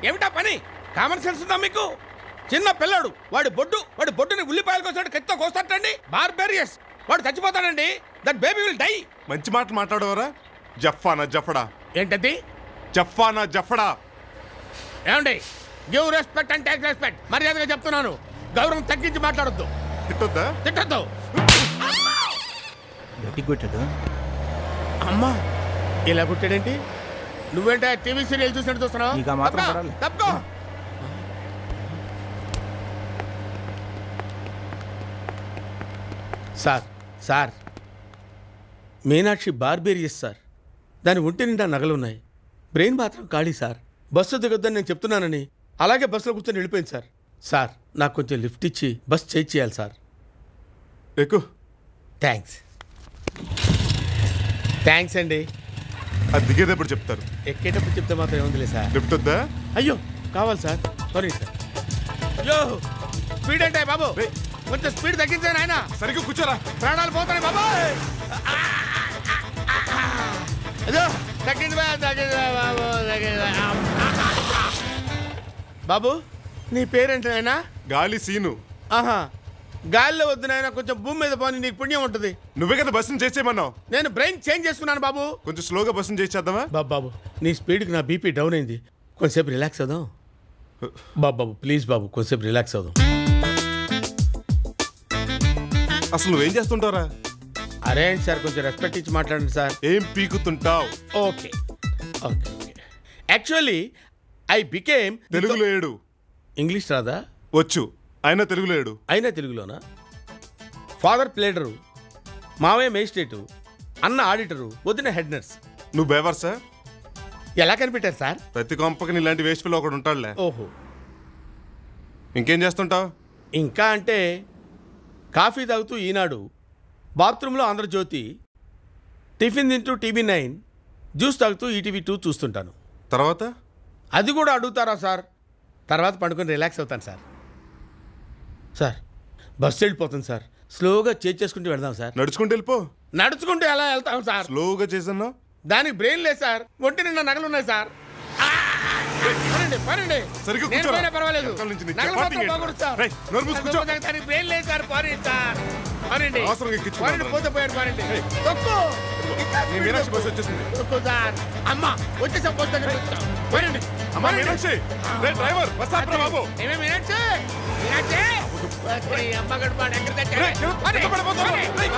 ఏమిటా పని common sense ఉందా మీకు చిన్న పిల్లాడు వాడి బొడ్డు వాడి బొడ్డుని ఉల్లిపాయలు కోసాడు కత్తితో కోస్తాడండి బార్బేరియస్ వాడు చచ్చిపోతాడండి దట్ బేబీ విల్ డై మంచి మాట మాట్లాడవరా జఫానా జఫడా ఏంటది జఫానా జఫడా ఏమండి give respect and take respect మర్యాదగా చెప్తున్నాను గౌరవం తగ్గించి మాట్లాడొద్దు తిట్టొద్దా తిట్టద్దు గట్టి కొట్టాడు అమ్మా ఇలా కుట్టాడేంటి నువ్వేంటే టీవీ సీరియల్ చూసినట్టు చూస్తున్నావు నీకు ఆ మాత్రం తప్పుకో, పడాలి. తప్పుకో sir sir Meenakshi barbarous sir దాని ఒంటి నిండా నగలున్నాయి బ్రెయిన్ మాత్రం ఖాళీ సార్ బస్సు దిగొద్దని నేను చెప్తున్నానని అలాగే బస్సులో కూర్చొని వెళ్ళిపోయింది సార్ సార్ నాకు కొంచెం లిఫ్ట్ ఇచ్చి బస్ చేయి చేయాలి సార్ ఎక్కు థ్యాంక్స్ థ్యాంక్స్ అండి అది దిగేటప్పుడు చెప్తారు ఎక్కేటప్పుడు చెప్తే మాత్రం ఏముందిలే సార్ లిఫ్ట్ వద్దా అయ్యో కావాలి సార్ సారీ సార్ అయ్యో స్పీడ్ అంటే బాబు కొంచెం స్పీడ్ తగ్గించాను ఆయన సరిగ్గా కూర్చోరా ప్రాణాలు పోతాయి బాబు అయ్యో తగ్గింది బా, తగ్గింది బా, బాబు తగ్గింది బా. బాబు నీ పేరేంటి నాయనా గాలి సీను ఆహా గాలిలో వద్దు నాయనా కొంచెం భూమి మీద పోని నీకు పుణ్యం ఉంటుంది నువ్వే కదా బస్సును చేసేయమన్నావు నేను బ్రెయిన్ చేంజ్ చేసుకున్నాను బాబు కొంచెం స్లోగా బస్సును చేసేద్దామా బాబు బాబు నీ స్పీడ్కి నా బీపీ డౌన్ అయింది కొంచెంసేపు రిలాక్స్ అవుదాం బాబు బాబు ప్లీజ్ బాబు కొంచెంసేపు రిలాక్స్ అవుదాం అసలు నువ్వేం చేస్తుంటారా అరే ఏంటి సార్ కొంచెం రెస్పెక్ట్ ఇచ్చి మాట్లాడండి సార్ ఏం పీకుతుంటావు okay okay okay actually I became తెలుగులో ఏడు ఇంగ్లీష్ రాదా వచ్చు ఆయన తెలుగులో ఏడు అయినా తెలుగులోనా ఫాదర్ ప్లేడరు మావయ్య మేజిస్ట్రేటు అన్న ఆడిటరు వదిన హెడ్ నర్స్ నువ్వు బేవర్ సార్ ఎలా కనిపెట్టారు సార్ ప్రతి కొంపకి ఇలాంటి వేస్ట్ పిల్ల ఒకడు ఉంటాడులే ఓహో ఇంకేం చేస్తుంటావు ఇంకా అంటే కాఫీ తాగుతూ ఈనాడు బాత్రూంలో ఆంధ్రజ్యోతి టిఫిన్ తింటూ టీవీ నైన్ జ్యూస్ తాగుతూ ఈటీవీ టూ చూస్తుంటాను తర్వాత అది కూడా అడుగుతారా సార్ తర్వాత పండుకొని రిలాక్స్ అవుతాను సార్ సార్ బస్సు వెళ్ళిపోతుంది సార్ స్లోగా చేజ్ చేసుకుంటూ వెళ్దాం సార్ నడుచుకుంటూ వెళ్ళిపో నడుచుకుంటూ ఎలా వెళ్తాం సార్ స్లోగా చేసన్నావు దానికి బ్రెయిన్ లేదు సార్ ఒంటి నిండా నగలు ఉన్నాయి సార్ ఆ! పనండి పనండి సరిగ్గా నేను కూర్చోరా. పోయినా పర్వాలేదు వెనకాల నుంచి నీ నగలు చపాతీ మొత్తం ఏంటి? పోకూడదు సార్ రేయ్, నోరు మూసి కూర్చో. అసలు దానికి బ్రెయిన్ లేదు సార్ పోనీ సార్ పనండి అవసరంగా ఎక్కించుకున్నాను పనండి రా. పోతే పోయాడు పనండి తొక్కు ఇంకా నీ మీనాక్షి బస్సు వచ్చేసింది తొక్కు సార్ అమ్మ వచ్చేసాం పోతే పనండి అమ్మా మీనాక్షి రే డ్రైవర్ బస్ ఆపరా బాబు ఏమే మీనాక్షి మీనాక్షి ఓరి అమ్మ గడపాడు ఎక్కడ తెచ్చాడు? రేయ్, కింద- పని, కింద పడిపోతావు. పని. రేయ్.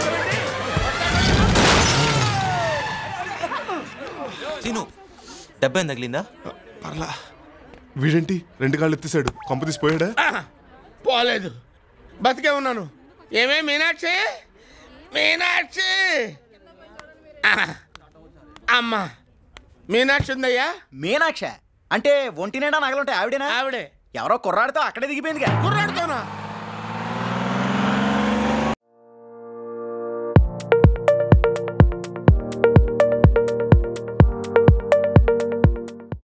సీను దెబ్బ ఏం తగిలిందా పర్లా వీడేంటి రెండు కాళ్ళు ఎత్తేసాడు కొంప తీసిపోయాడా ఆహా, పోలేదు బతికే ఉన్నాను ఏమే మీనాక్షి మీనాక్షి ఆహా, అమ్మా మీనాక్షి ఉందయ్యా మీనాక్ష అంటే ఒంటి నిండా నగలుంటాయి ఆవిడేనా ఆవిడే ఎవరో కుర్రాడితో అక్కడే దిగిపోయిందిగా కుర్రాడుతోనా